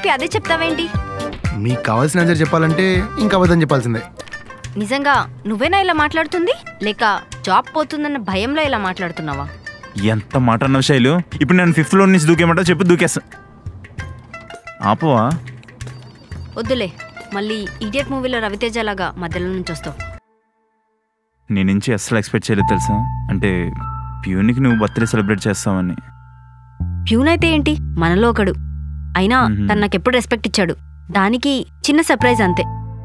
అదే చెప్తావేంటి మీకు కావాల్సిన ఆన్సర్ చెప్పాలంటే ఇంకా అబద్ధం చెప్పాల్సిందే నిజంగా నువ్వేనా ఇలా మాట్లాడుతుంది లేక జాబ్ పోతుందన్న భయంలో ఇలా మాట్లాడుతున్నావా ఎంత మాట అన్నావు శైలు ఇప్పుడు నేను ఫిఫ్త్ ఫ్లోర్ నుంచి దూకేమంటా చెప్పి దూకేస్తా ఆపవా వద్దులే మళ్ళీ ఇడియట్ మూవీలో రవితేజ లాగా మధ్యలో నుంచి వస్తావు నీ నుంచి అస్సలు ఎక్స్పెక్ట్ చేయలేదు తెలుసా అంటే ప్యూనికి నువ్వు బర్త్డే సెలబ్రేట్ చేస్తావని ప్యూన్ అయితే ఏంటి మనలో ఒకడు అయినా మ్మ్. తను నాకెప్పుడు రెస్పెక్ట్ ఇచ్చాడు దానికి చిన్న సర్ప్రైజ్ అంతే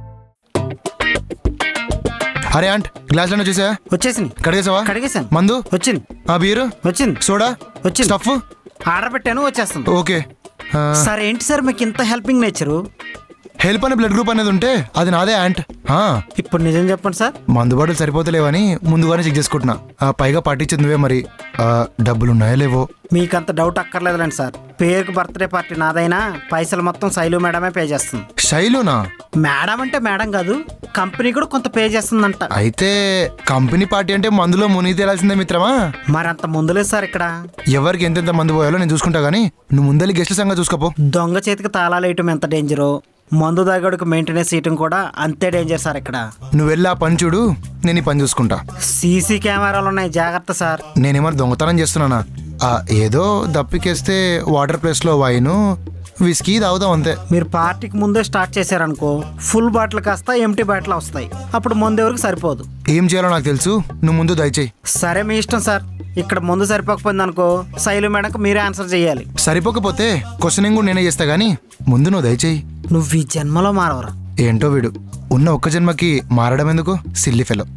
అరే ఆంట్ గ్లాస్ లో చూసా వచ్చేసింది కడిగేసావా కడిగేశాను మందు వచ్చింది ఆ బీరు వచ్చింది సోడా వచ్చింది స్టఫ్ ఆర్డర్ పెట్టాను వచ్చేస్తుంది ఓకే ఆ, సార్ ఏంటి సార్ మీకు ఇంత హెల్పింగ్ నేచరు హెల్ప్ అనే బ్లడ్ గ్రూప్ అనేది ఉంటే అది నాదే యాంట్ ఆ, ఇప్పుడు నిజం చెప్పండి సార్ మందు బాటలు సరిపోతలేవని ముందుగానే చెక్ చేసుకుంటున్నా ఆ, పైగా పాటించింది నువ్వే మరి ఆ, డబ్బులు ఉన్నాయో లేవో మీకు అంత డౌట్ అక్కర్లేదులేండి సార్ పేరుకు బర్త్డే పార్టీ నాదైనా పైసలు మొత్తం శైలు మేడమే పే చేస్తుంది శైలునా మేడం అంటే మేడం కాదు కంపెనీ కూడా కొంత పే చేస్తుందంట అయితే కంపెనీ పార్టీ అంటే మందులో మునిగి తేలాల్సిందే మిత్రమా మరి అంత ముందులేదు సార్ ఇక్కడ ఎవరికి ఎంతెంత మందు పోయాలో నేను చూసుకుంటా గానీ నువ్వు ముందలి గెస్ట్ల సంగతి చూసుకోపో దొంగ చేతికి తాళాలు వేయటం ఎంత డేంజరో మందు దగ్గరకు మెయింటెనెన్స్ చేయటం కూడా అంతే డేంజర్ సార్ ఇక్కడ నువ్వు వెళ్ళి ఆ పని చూడు నేను ఈ పని చూసుకుంటా సీసీ కెమెరాలు ఉన్నాయి జాగ్రత్త సార్ నేనేమన్నా దొంగతనం చేస్తున్నానా ఆ, ఏదో దప్పికేస్తే వాటర్ ప్లేస్లో వైను విస్కీ తాగుదాం అంతే మీరు పార్టీకి ముందే స్టార్ట్ చేశారనుకో ఫుల్ బాటిల్ కాస్త ఎంటీ బాటిల్ వస్తాయి అప్పుడు ముందు ఎవరికి సరిపోదు ఏం చేయాలో నాకు తెలుసు నువ్వు ముందు దయచేయి సరే మీ ఇష్టం సార్ ఇక్కడ ముందు సరిపోకపోయింది అనుకో శైలు మేడంకి మీరే ఆన్సర్ చేయాలి సరిపోకపోతే క్వశ్చనింగ్ కూడా నేనే చేస్తా గానీ ముందు నువ్వు దయచేయి నువ్వు ఈ జన్మలో మారవరా ఏంటో వీడు ఉన్న ఒక్క జన్మకి మారడం ఎందుకు సిల్లి ఫెలో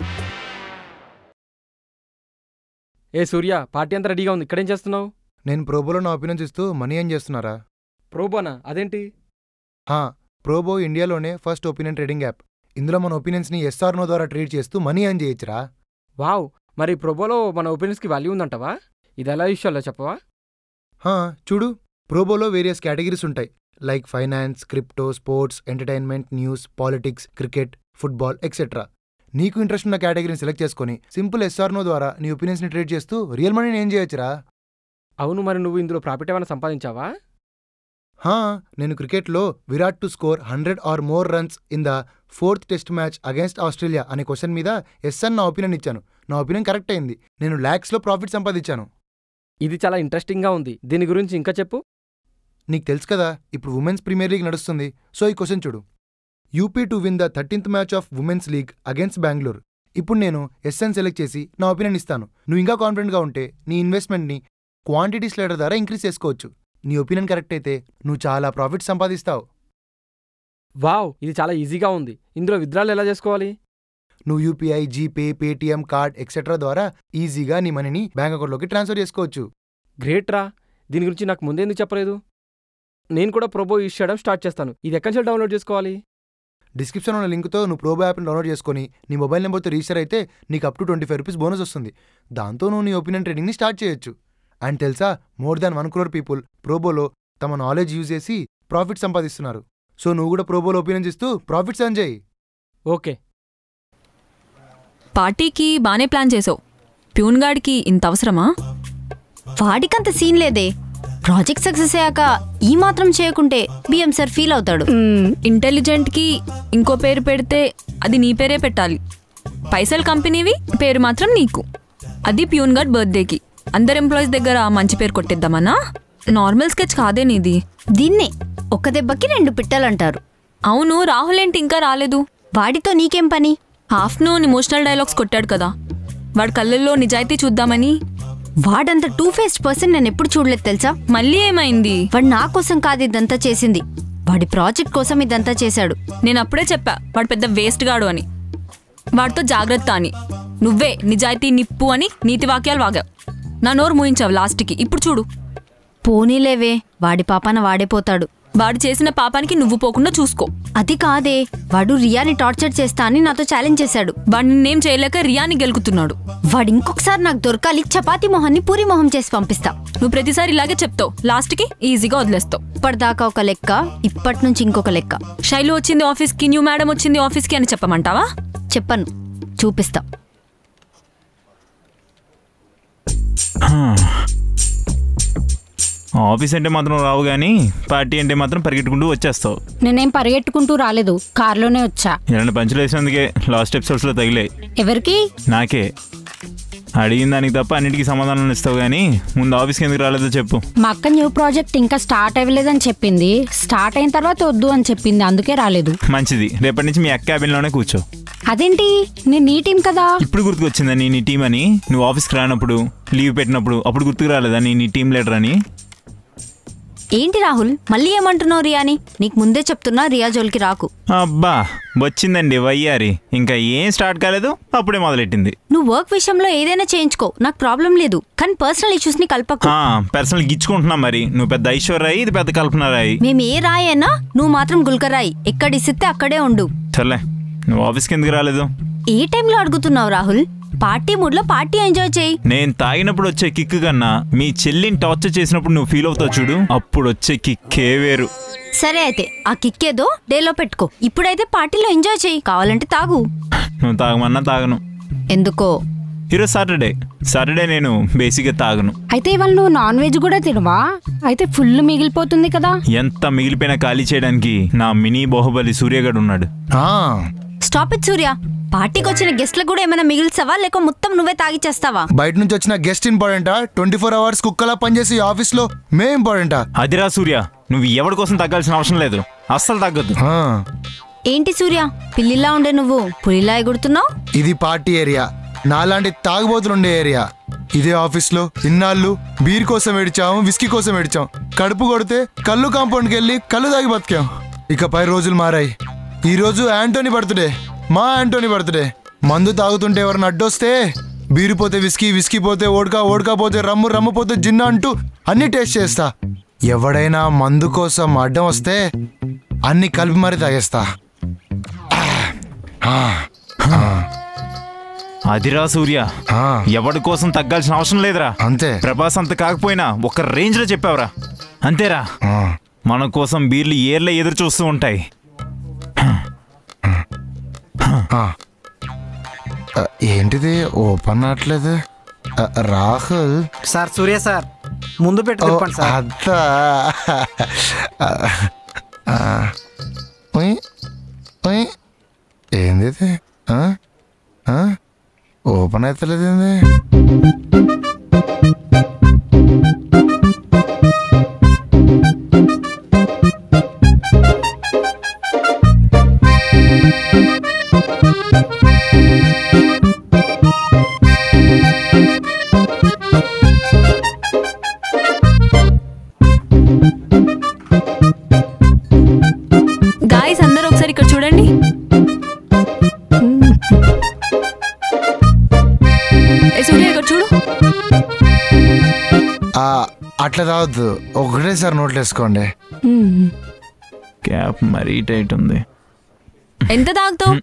ఏ సూర్య పార్టీ అంతా రెడీగా ఉంది ఇక్కడేం చేస్తున్నావు నేను ప్రోబోలో నా ఒపీనియన్స్ ఇస్తూ మనీ ఏం చేస్తున్నారా ప్రోబోనా అదేంటి హా, ప్రోబో ఇండియాలోనే ఫస్ట్ ఒపీనియన్ ట్రేడింగ్ యాప్ ఇందులో మన ఒపీనియన్స్ని ఎస్ఆర్ నో ద్వారా ట్రేడ్ చేస్తూ మనీ ఏం చేయొచ్చురా వావ్ మరి ప్రోబోలో మన ఒపీనియన్స్కి వాల్యూ ఉందంటవా ఇది ఎలా విషయాల్లో చెప్పవా హా, చూడు ప్రోబోలో వేరియస్ కేటగిరీస్ ఉంటాయి like finance crypto sports entertainment news politics cricket football etcetera నీకు ఇంట్రెస్ట్ ఉన్న కేటగిరీని సెలెక్ట్ చేసుకొని సింపుల్ ఎస్ఆర్ నో ద్వారా నీ ఒపీనియన్స్ని ట్రేడ్ చేస్తూ రియల్ మనీని ఏం చేయొచ్చురా అవును మరి నువ్వు ఇందులో ప్రాఫిట్ ఏమైనా సంపాదించావా హా నేను క్రికెట్లో Virat to score hundred or more runs in the fourth test match against Australia అనే క్వశ్చన్ మీద ఎస్ అని నా ఒపీనియన్ ఇచ్చాను నా ఒపీనియన్ కరెక్ట్ అయింది నేను ల్యాక్స్లో ప్రాఫిట్ సంపాదించాను ఇది చాలా ఇంట్రెస్టింగ్గా ఉంది దీని గురించి ఇంకా చెప్పు నీకు తెలుసు కదా ఇప్పుడు ఉమెన్స్ ప్రీమియర్ లీగ్ నడుస్తుంది సో ఈ క్వశ్చన్ చూడు UP to win the thirteenth match of women's league against Bengaluru ఇప్పుడు నేను ఎస్ఎన్ సెలెక్ట్ చేసి నా ఒపీనియన్ ఇస్తాను నువ్వు ఇంకా కాన్ఫిడెంట్గా ఉంటే నీ ఇన్వెస్ట్మెంట్ని క్వాంటిటీ స్లైడర్ ద్వారా ఇంక్రీజ్ చేసుకోవచ్చు నీ ఒపీనియన్ కరెక్ట్ అయితే నువ్వు చాలా ప్రాఫిట్ సంపాదిస్తావు వావ్ ఇది చాలా ఈజీగా ఉంది ఇందులో విత్డ్రాలు ఎలా చేసుకోవాలి నువ్వు UPI GPay Paytm card etcetera ద్వారా ఈజీగా నీ మనీని బ్యాంక్ అకౌంట్లోకి ట్రాన్స్ఫర్ చేసుకోవచ్చు గ్రేట్ రా దీని గురించి నాకు ముందెందుకు చెప్పలేదు నేను కూడా ప్రోబో యూస్ చేయడం స్టార్ట్ చేస్తాను ఇది ఎక్కడి నుంచి డౌన్లోడ్ చేసుకోవాలి డిస్క్రిప్షన్ ఉన్న లింక్తో నువ్వు ప్రోబో యాప్ని డౌన్లోడ్ చేసుకొని నీ మొబైల్ నెంబర్తో రిజిస్టర్ అయితే నీకు up to twenty five rupees bonus వస్తుంది దాంతో నువ్వు నీ ఒపీనియన్ ట్రేడింగ్ని స్టార్ట్ చేయొచ్చు అండ్ తెలుసా more than one crore people ప్రోబోలో తమ నాలెడ్జ్ యూజ్ చేసి ప్రాఫిట్ సంపాదిస్తున్నారు సో నువ్వు కూడా ప్రోబోలో ఒపీనియన్స్ ఇస్తూ ప్రాఫిట్స్ ఎర్న్ చేయి ఓకే పార్టీకి బానే ప్లాన్ చేసావు ప్యూన్ గాడికి ఇంత అవసరమా వాడికంత సీన్ లేదే ప్రాజెక్ట్ సక్సెస్ అయ్యాక ఈ మాత్రం చేయకుంటే బిఎం సార్ ఫీల్ అవుతాడు ఇంటెలిజెంట్కి ఇంకో పేరు పెడితే అది నీ పేరే పెట్టాలి పైసలు కంపెనీవి పేరు మాత్రం నీకు అది ప్యూన్ గార్డ్ బర్త్డేకి అందరు ఎంప్లాయీస్ దగ్గర మంచి పేరు కొట్టిద్దామన్నా నార్మల్ స్కెచ్ కాదే నీది దీన్నే ఒక్క దెబ్బకి రెండు పిట్టలంటారు అవును రాహుల్ ఏంటి ఇంకా రాలేదు వాడితో నీకేం పని ఆఫ్టర్నూన్ ఇమోషనల్ డైలాగ్స్ కొట్టాడు కదా వాడి కళ్ళల్లో నిజాయితీ చూద్దామని వాడంత టూ ఫేస్డ్ పర్సన్ నేను ఎప్పుడు చూడలేదు తెలుసా మళ్ళీ ఏమైంది వాడు నా కోసం కాదు ఇదంతా చేసింది వాడి ప్రాజెక్ట్ కోసం ఇదంతా చేశాడు నేను అప్పుడే చెప్పా వాడు పెద్ద వేస్ట్ గాడు అని వాడితో జాగ్రత్త అని నువ్వే నిజాయితీ నిప్పు అని నీతి వాక్యాలు వాగావు నా నోరు మూయించావు లాస్ట్కి ఇప్పుడు చూడు పోనీలేవే వాడి పాపాన వాడేపోతాడు వాడు చేసిన పాపానికి నువ్వు పోకుండా చూసుకో అది కాదే వాడు రియాని టార్చర్ చేస్తా అని నాతో ఛాలెంజ్ చేశాడు వాడు నిన్నేం చేయలేక రియాని గెలుకుతున్నాడు వాడు ఇంకొకసారి నాకు దొరకాలి చపాతీ మొహాన్ని పూరి మొహం చేసి పంపిస్తా నువ్వు ప్రతిసారి ఇలాగే చెప్తావు లాస్ట్కి ఈజీగా వదిలేస్తావు ఇప్పటిదాకా ఒక లెక్క ఇప్పటి నుంచి ఇంకొక లెక్క శైలు వచ్చింది ఆఫీస్కి న్యూ మేడం వచ్చింది ఆఫీస్కి అని చెప్పమంటావా చెప్పను చూపిస్తా ఆఫీస్ అంటే మాత్రం రావు కానీ పార్టీ అంటే మాత్రం పరిగెట్టుకుంటూ వచ్చేస్తావు నేనేం పరిగెట్టుకుంటూ రాలేదు కార్లోనే వచ్చా ఇలాంటి పంచులు వేసినందుకే లాస్ట్ ఎపిసోడ్స్లో తగిలాయి ఎవరికి నాకే అడిగిన దానికి తప్ప అన్నిటికీ సమాధానం ఇస్తావు కానీ ముందు ఆఫీస్కి ఎందుకు రాలేదో చెప్పు మా అక్క న్యూ ప్రాజెక్ట్ ఇంకా స్టార్ట్ అవ్వలేదని చెప్పింది స్టార్ట్ అయిన తర్వాత వద్దు అని చెప్పింది అందుకే రాలేదు మంచిది రేపటి నుంచి మీ అక్క క్యాబిన్లోనే కూర్చో అదేంటి నేను నీ టీం కదా ఇప్పుడు గుర్తుకొచ్చిందని నీ టీం అని నువ్వు ఆఫీస్కి రానప్పుడు లీవ్ పెట్టినప్పుడు అప్పుడు గుర్తుకు రాలేదా నీ నీ టీం లీడర్ అని ఏంటి రాహుల్ మళ్ళీ ఏమంటున్నావు రియాని నీకు ముందే చెప్తున్నా రియా జోలికి రాకు అబ్బా వచ్చిందండి వయ్యారి ఇంకా ఏం స్టార్ట్ కాలేదు అప్పుడే మొదలెట్టింది నువ్వు వర్క్ విషయంలో ఏదైనా చేయించుకో నాకు ప్రాబ్లం లేదు కానీ పర్సనల్ ఇష్యూస్ ని కలపకు పర్సనల్ గిచ్చుకుంటున్నా మరి నువ్వు పెద్ద ఐశ్వర్యాయి ఇది పెద్ద కల్పన రాయి మేము ఏ రాయైనా నువ్వు మాత్రం గుల్కరాయి ఎక్కడిసిస్తే అక్కడే ఉండు సర్లే నువ్వు ఆఫీస్కి ఎందుకు రాలేదు ఏ టైంలో అడుగుతున్నావు రాహుల్ పార్టీ మూడ్ లో పార్టీ ఎంజాయ్ చేయి నేను తాగినప్పుడు వచ్చే కిక్ కన్నా మీ చెల్లిని టార్చర్ చేసినప్పుడు నువ్వు ఫీల్ అవుతావు చూడు అప్పుడు వచ్చే కిక్కే వేరు సరే అయితే ఆ కిక్ ఏదో డేలో పెట్టుకో ఇప్పుడైతే పార్టీలో ఎంజాయ్ చేయి కావాలంటే తాగు నువ్వు తాగమన్నా తాగను ఎందుకో ఈరోజు సాటర్డే సాటర్డే నేను బేసిక్గా తాగను అయితే ఇవాళ నువ్వు నాన్ వెజ్ కూడా తినవా అయితే ఫుల్ మిగిలిపోతుంది కదా ఎంత మిగిలిపోయినా ఖాళీ చేయడానికి నా మినీ బాహుబలి సూర్యగడ్ ఉన్నాడు ఆ, స్టాప్ ఇట్ సూర్య పార్టీకి వచ్చిన గెస్ట్లకు కూడా ఏమైనా మిగిల్చావా లేక మొత్తం నువ్వే తాగిచ్చేస్తావా బయట నుంచి వచ్చిన గెస్ట్ ఇంపార్టెంటా ట్వంటీ ఫోర్ అవర్స్ కుక్కలా పనిచేసి ఆఫీస్లో మే ఇంపార్టెంటా అదిరా సూర్య నువ్వు ఎవరి కోసం తగ్గాల్సిన అవసరం లేదు అస్సలు తగ్గద్దు ఆ, ఏంటి సూర్య పిల్లిలా ఉండే నువ్వు పులిలా ఎగుడుతున్నావు ఇది పార్టీ ఏరియా నాలాంటి తాగుబోతులు ఉండే ఏరియా ఇదే ఆఫీస్లో ఇన్నాళ్ళు బీర్ కోసం ఏడిచాం విస్కీ కోసం ఏడిచాం కడుపు కొడితే కళ్ళు కాంపౌండ్కి వెళ్ళి కళ్ళు తాగి బతికాం ఇకపై రోజులు మారాయి ఈ రోజు యాంటోనీ బర్త్డే మా యాంటోనీ బర్త్డే మందు తాగుతుంటే ఎవరిని అడ్డొస్తే బీరు పోతే విస్కీ విస్కీ పోతే ఓడకా ఓడకా పోతే రమ్ము రమ్ము పోతే జిన్న అంటూ అన్ని టేస్ట్ చేస్తా ఎవడైనా మందు కోసం అడ్డం వస్తే అన్ని కలిపి మరీ తాగేస్తా అదిరా సూర్య ఆ, ఎవడి కోసం తగ్గాల్సిన అవసరం లేదురా అంతే ప్రభాస్ అంత కాకపోయినా ఒక రేంజ్ లో చెప్పావురా అంతేరా ఆ. మన కోసం బీర్లు ఏర్లే ఎదురు చూస్తూ ఉంటాయి ఆ. ఆ, ఏంటిది ఓపెన్ అవ్వట్లేదు ఆ, రాహుల్ సార్ సూర్య సార్ ముందు పెట్టి ఓ, తిప్పండి సార్ అద్దా ఆ, ఆ. ఉయ్, ఉయ్. ఏంది ఇది? ఆ? ఆ? ఓపెన్ అవుతలేదు ఏంది గాయస్ అందరూ ఒకసారి ఇక్కడ చూడండి ఏ సూర్య ఇక్కడ చూడు ఆ, అట్లా తాగొద్దు ఒకటేసారి నోట్లు వేసుకోండి క్యాప్ మరీ టైట్ ఉంది ఎంత తాగుతావు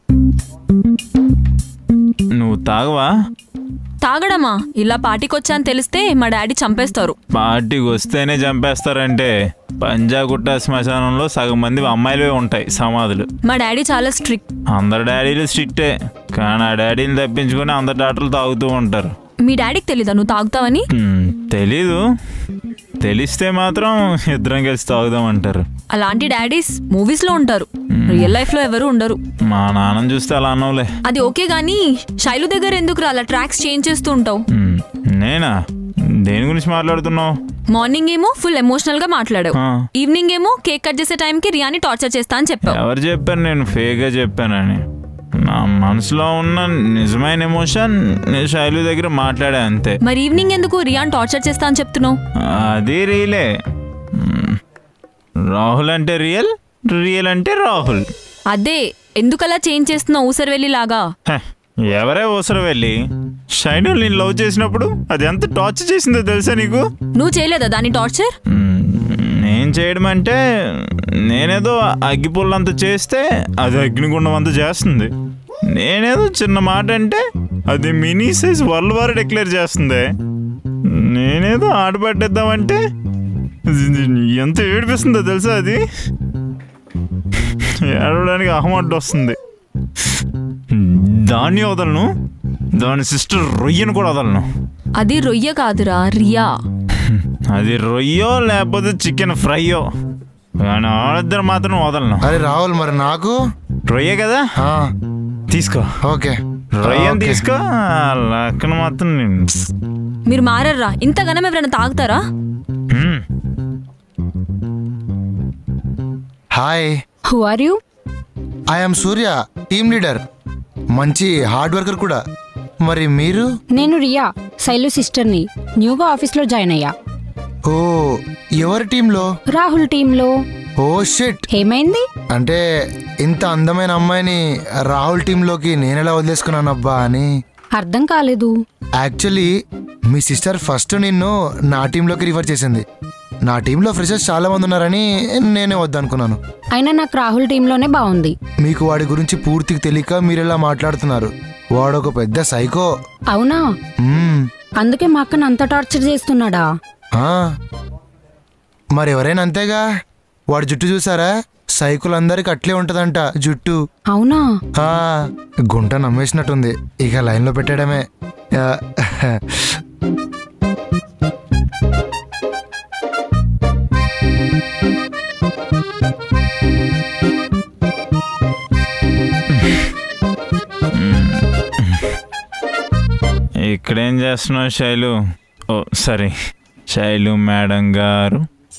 నువ్వు తాగవా తాగడమా ఇలా పార్టీకి వచ్చా అని తెలిస్తే మా డాడీ చంపేస్తారు పార్టీకి వస్తేనే చంపేస్తారంటే పంజాగుట్ట శ్మశానంలో సగం మంది అమ్మాయిలే ఉంటాయి సమాధులు మా డాడీ చాలా స్ట్రిక్ట్ అందరు డాడీలు స్ట్రిక్టే కానీ ఆ డాడీని తప్పించుకొని అందరు డాక్టర్లు తాగుతూ ఉంటారు మీ డాడీకి తెలీదా నువ్వు తాగుతావని హ్మ్, తెలీదు తెలిస్తే మాత్రం ఇద్దరం కలిసి తాగుదాం అంటారు అలాంటి డాడీస్ మూవీస్ లో ఉంటారు రియల్ లైఫ్ లో ఎవరు ఉండరు మా నాన్నని చూస్తే అలా అన్నవులే అది ఓకే గానీ శైలు దగ్గర ఎందుకు అలా ట్రాక్స్ చేంజ్ చేస్తూ ఉంటావు హ్మ్, నేనా దేని గురించి మాట్లాడుతున్నావు మార్నింగ్ ఏమో ఫుల్ ఎమోషనల్ గా మాట్లాడావు ఆ. ఈవినింగ్ ఏమో కేక్ కట్ చేసే టైంకి రియాని టార్చర్ చేస్తా అని చెప్పావు ఎవరు చెప్పారు నేను ఫేక్గా చెప్పానని నా మనసులో ఉన్న నిజమైన ఎమోషన్ నేను శైలు దగ్గర మాట్లాడా అంతే మరి ఈవినింగ్ ఎందుకు రియాన్ టార్చర్ చేస్తా అని చెప్తున్నావు అది రియలే మ్మ్. రాహుల్ అంటే రియల్ రియల్ అంటే రాహుల్ అదే ఎందుకలా చేంజ్ చేస్తున్నావు ఊసరవెల్లి లాగా హ, ఎవరే అవసరం వెళ్ళి షైను నేను లవ్ చేసినప్పుడు అది ఎంత టార్చర్ చేసిందో తెలుసా నీకు నువ్వు చేయలేదా దాని టార్చర్ మ్మ్. నేను చేయడం అంటే నేనేదో అగ్గిపుల్లంత చేస్తే అది అగ్నిగుండం అంత చేస్తుంది నేనేదో చిన్న మాట అంటే అది mini size world war declare చేస్తుంది నేనేదో ఆట పట్టేద్దామంటే ఎంత ఏడిపిస్తుందో తెలుసా అది ఏడవడానికి అహమడ్డు వస్తుంది దాన్ని వదలను దాని సిస్టర్ రొయ్యను కూడా వదలను అది రొయ్య కాదురా రియా అది రొయ్యో లేకపోతే చికెన్ ఫ్రైయో కానీ వాళ్ళిద్దరు మాత్రం వదలను అరే రాహుల్ మరి నాకు రొయ్యే కదా ఆ, తీసుకో ఓకే రొయ్యని ఓకే. తీసుకో లక్కన మాత్రం నేను మీరు మారర్రా ఇంతగానం ఎవరైనా తాగుతారా hmm. Hi who are you I'm Surya team leader మంచి హార్డ్ వర్కర్ కూడా మరి మీరు నేను రియా శైలు సిస్టర్ని న్యూగా ఆఫీస్లో జాయిన్ అయ్యా ఓ ఎవరి టీంలో రాహుల్ టీంలో ఓ షిట్ ఏమైంది అంటే ఇంత అందమైన అమ్మాయిని రాహుల్ టీంలోకి నేనెలా వదిలేసుకున్నాను అబ్బా అని అర్థం కాలేదు యాక్చువల్లీ మీ సిస్టర్ ఫస్ట్ నిన్ను నా టీంలోకి రిఫర్ చేసింది నా టీంలో ఫ్రెషర్స్ చాలా మంది ఉన్నారని నేనే వద్దనుకున్నాను అయినా నాకు రాహుల్ టీంలోనే బాగుంది మీకు వాడి గురించి పూర్తిగా తెలియక మీరు ఇలా మాట్లాడుతున్నారు వాడు ఒక పెద్ద సైకో అవునా మ్మ్. అందుకే మా అక్కను అంత టార్చర్ చేస్తున్నాడా ఆ. మరి ఎవరైనా అంతేగా వాడి జుట్టు చూసారా సైకులందరికి అట్లే ఉంటదంట జుట్టు అవునా ఆ గుంట నమ్మేసినట్టుంది ఇక లైన్లో పెట్టడమే ఆ, ఇక్కడేం చేస్తున్నావు శైలు ఓ సరే శైలు మేడం గారు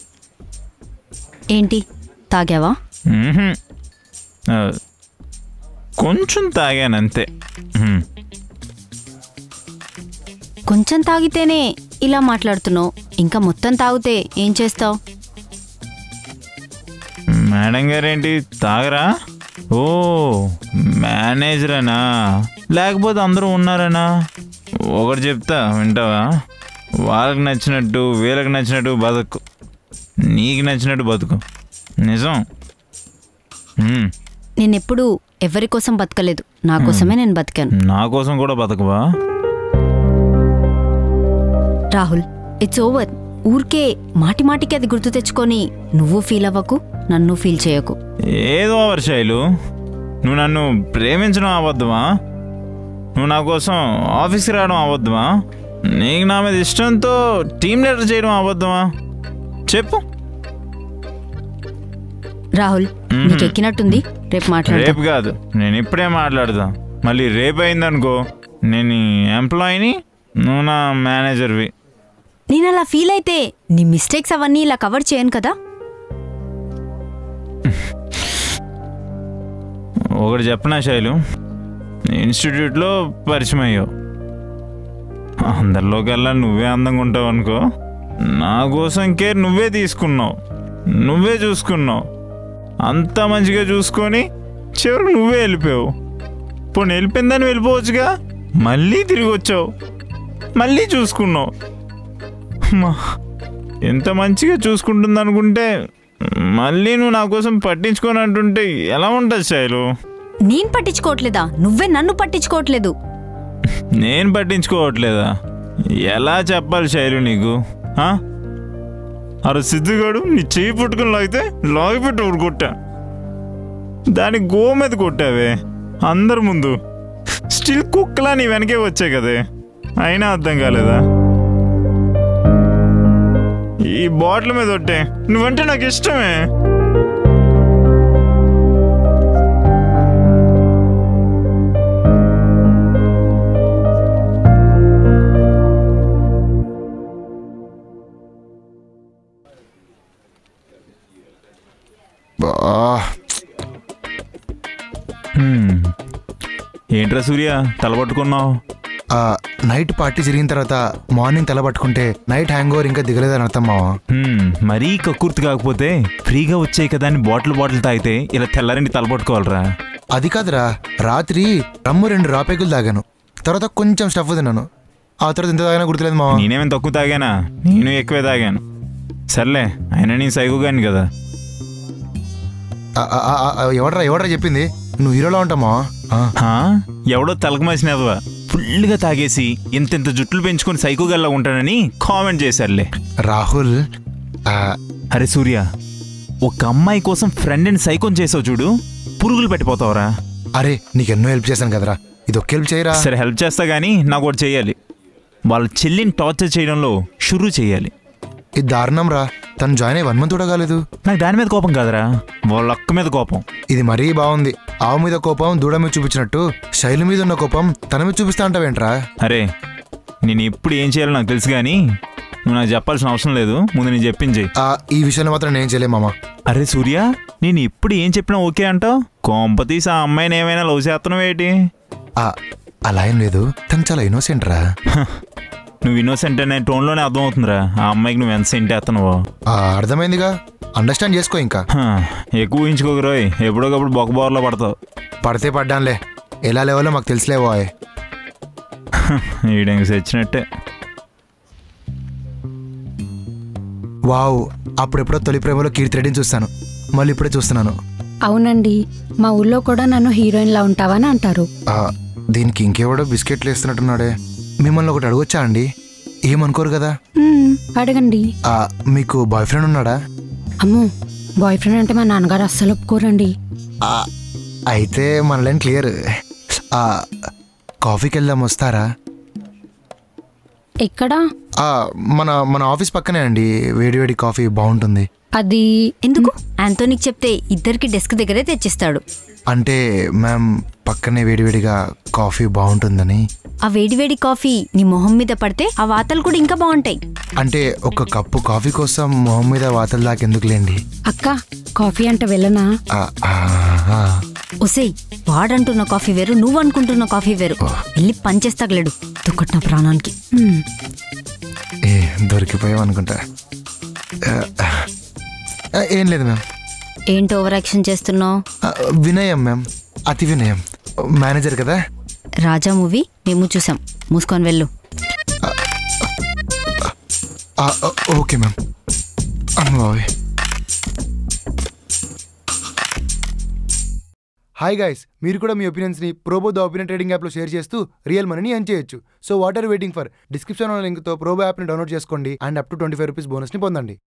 ఏంటి తాగావా మ్మ్హ్మ్. ఆ, కొంచెం తాగాను అంతే మ్మ్. కొంచెం తాగితేనే ఇలా మాట్లాడుతున్నావు ఇంకా మొత్తం తాగితే ఏం చేస్తావు మేడం గారేంటి తాగరా ఓ మేనేజరేనా లేకపోతే అందరూ ఉన్నారనా ఒకటి చెప్తా వింటావా వాళ్ళకి నచ్చినట్టు వీళ్ళకి నచ్చినట్టు బతుకు నీకు నచ్చినట్టు బతుకు నిజం మ్మ్. నేనెప్పుడు ఎవరి కోసం బతకలేదు నా కోసమే నేను బతికాను నా కోసం కూడా బతకవా రాహుల్ ఇట్స్ ఓవర్ ఊరికే మాటి మాటికి అది గుర్తు తెచ్చుకొని నువ్వు ఫీల్ అవ్వకు నన్ను ఫీల్ చేయకు ఏదో ఓవర్ శైలు నువ్వు నన్ను ప్రేమించడం అబద్ధమా నువ్వు నా కోసం ఆఫీస్కి రావడం అబద్ధమా నీకు నా మీద ఇష్టంతో టీమ్ లీడర్ చేయడం అబద్ధమా చెప్పు రాహుల్ మ్మ్. నీకు ఎక్కినట్టుంది రేపు మాట్లాడదాం రేపు కాదు నేను ఇప్పుడే మాట్లాడతా మళ్ళీ రేపు అయిందనుకో నేను ఎంప్లాయీని నువ్వు నా మేనేజర్వి నేను అలా ఫీల్ అయితే నీ మిస్టేక్స్ అవన్నీ ఇలా కవర్ చేయను కదా ఒకటి చెప్పనా శైలు ఇన్స్టిట్యూట్లో పరిచయం అయ్యావు అందరిలోకల్లా నువ్వే అందంగా ఉంటావు అనుకో నా కోసం కేర్ నువ్వే తీసుకున్నావు నువ్వే చూసుకున్నావు అంత మంచిగా చూసుకొని చివరికి నువ్వే వెళ్ళిపోయావు ఇప్పుడు వెళ్ళిపోయిందని వెళ్ళిపోవచ్చుగా మళ్ళీ తిరిగి వచ్చావు మళ్ళీ చూసుకున్నావు అమ్మా, ఎంత మంచిగా చూసుకుంటుంది అనుకుంటే మళ్ళీ నువ్వు నా కోసం పట్టించుకొని అంటుంటే ఎలా ఉంటుంది శైలు నేను పట్టించుకోవట్లేదా నువ్వే నన్ను పట్టించుకోవట్లేదు నేను పట్టించుకోవట్లేదా ఎలా చెప్పాలి శైలు నీకు ఆ? అరే సిద్ధుగాడు నీ చేయి పట్టుకుని లాగితే లాగిపెట్టి ఒకటి కొట్టా దాని గో మీద కొట్టావే అందరి ముందు స్టిల్ కుక్కలా నీ వెనకే వచ్చాయి కదే అయినా అర్థం కాలేదా ఈ బాటిల్ మీద కొట్టే నువ్వంటే నాకు ఇష్టమే బా, హ్మ్. ఏంట్రా సూర్య తలపట్టుకున్నావు ఆ, నైట్ పార్టీ జరిగిన తర్వాత మార్నింగ్ తల పట్టుకుంటే నైట్ హ్యాంగ్ ఓవర్ ఇంకా దిగలేదని అర్థం మావా హ్మ్, మరీ కక్కుర్తి కాకపోతే ఫ్రీగా వచ్చాయి కదా అని బాటిల్ బాటిల్ తాగితే ఇలా తెల్లారింటి తలపట్టుకోవాలరా అది కాదురా రాత్రి రమ్ము రెండు రాపేకులు తాగాను తర్వాత కొంచెం స్టఫ్ తిన్నాను ఆ తర్వాత ఎంత తాగినా గుర్తులేదు మావా నేనేమైనా తక్కువ తాగానా నేను ఎక్కువే తాగాను సర్లే అయినా నేను సైకోగాని కదా ఆ, ఆ, ఆ, ఆ, ఎవడ్రా ఎవడ్రా చెప్పింది నువ్వు హీరోలా ఉంటామా హా? ఎవడో తలకమాసినదవా ఫుల్గా తాగేసి ఇంత జుట్లు పెంచుకొని సైకోగల్లా ఉంటానని కామెంట్ చేశారులే రాహుల్ ఆ, అరే సూర్య ఒక అమ్మాయి కోసం ఫ్రెండ్ అండ్ సైకోన్ చేసావు చూడు పురుగులు పెట్టిపోతావురా అరే నీకెన్నో హెల్ప్ చేశాను కదరా ఇది ఒక్క హెల్ప్ చేయరా సరే హెల్ప్ చేస్తా కానీ నాకు ఒకటి చేయాలి వాళ్ళ చెల్లిని టార్చర్ చేయడంలో షురూ చేయాలి ఇది దారుణం రా తను జాయిన్ అయ్యి వన్ మంత్ కూడా కాలేదు నాకు దాని మీద కోపం కాదురా వాళ్ళ అక్క మీద కోపం ఇది మరీ బాగుంది ఆవు మీద కోపం దూడ మీద చూపించినట్టు శైలి మీద ఉన్న కోపం తన మీద చూపిస్తా అంటావేంట్రా అరే నేను ఎప్పుడు ఏం చేయాలో నాకు తెలుసు కానీ నువ్వు నాకు చెప్పాల్సిన అవసరం లేదు ముందు నేను చెప్పించి ఆ, ఈ విషయంలో మాత్రం నేను చేయలే మామ అరే సూర్య నేను ఎప్పుడు ఏం చెప్పినా ఓకే అంటావు కోంపతీసి ఆ అమ్మాయిని ఏమైనా లవ్ చేస్తున్నావు ఏంటి ఆ, అలా ఏం లేదు తను చాలా ఇన్నోసెంట్ రా హ, నువ్వు ఇన్నోసెంట్ అనే టోన్లోనే అర్థమవుతుందిరా ఆ అమ్మాయికి నువ్వు ఎంత సెంట్ వేస్తున్నావో ఆ, అర్థమైందిగా అండర్స్టాండ్ చేసుకో ఇంకా హ, ఎక్కువ ఊహించుకోకరోయ్ ఎప్పుడోకప్పుడు బొక్క బోర్లో పడతావు పడితే పడ్డానులే ఎలా లేవాలో మాకు తెలుసులే బాయ్ ఈడెంక తెచ్చినట్టే వావ్ అప్పుడెప్పుడో తొలి ప్రేమలో కీర్తి రెడ్డిని చూస్తాను మళ్ళీ ఇప్పుడే చూస్తున్నాను అవునండి మా ఊళ్ళో కూడా నన్ను హీరోయిన్లా ఉంటావని అంటారు ఆ, దీనికి ఇంకెవడో బిస్కెట్లు వేస్తున్నట్టున్నాడే మిమ్మల్ని ఒకటి అడగొచ్చా అండి ఏమనుకోరు కదా మ్మ్, అడగండి ఆ, మీకు బాయ్ ఫ్రెండ్ ఉన్నాడా అమ్మో బాయ్ ఫ్రెండ్ అంటే మా నాన్నగారు అస్సలు ఒప్పుకోరండి ఆ, అయితే మన లైన్ క్లియర్ ఆ, కాఫీకి వెళ్దాం వస్తారా ఎక్కడా ఆ, మన మన ఆఫీస్ పక్కనే అండి వేడివేడి కాఫీ బాగుంటుంది అది ఎందుకు ఆంటోనీకి చెప్తే ఇద్దరికి డెస్క్ దగ్గరే తెచ్చిస్తాడు అంటే మ్యామ్ పక్కనే వేడివేడిగా కాఫీ బాగుంటుందని ఆ వేడివేడి కాఫీ నీ మొహం మీద పడితే ఆ వాతలు కూడా ఇంకా బాగుంటాయి అంటే ఒక కప్పు కాఫీ కోసం మొహం మీద వాతలు దాకెందుకులేండి అక్క కాఫీ అంటే వెళ్ళనా ఆ, ఆ, ఆ. ఒసేయ్ వాడంటున్న కాఫీ వేరు నువ్వు అనుకుంటున్న కాఫీ వేరు వెళ్ళి పంచేస్తాగలేడు దుక్కట్న ప్రాణానికి మ్మ్. ఏ దొరికిపోయాం అనుకుంటా ఆ, ఆ, ఏం లేదు మ్యామ్ ఏంటి ఓవర్ యాక్షన్ చేస్తున్నావు ఆ, వినయం మ్యామ్ అతి వినయం మేనేజర్ కదా రాజా మూవీ మేము చూసాం మూసుకొని వెళ్ళు ఆ, ఓ- ఓకే మ్యామ్ అమ్మ బాబోయ్ హాయ్ గైస్ మీరు కూడా మీ ఒపీనియన్స్ని ప్రోబో ద ఒపీనియన్ ట్రేడింగ్ యాప్లో షేర్ చేస్తూ రియల్ మనీని ఎర్న్ చేయొచ్చు so what are waiting for description లింక్తో ప్రోబో యాప్ని డౌన్లోడ్ చేసుకోండి and up to twenty five rupees బోనస్ని పొందండి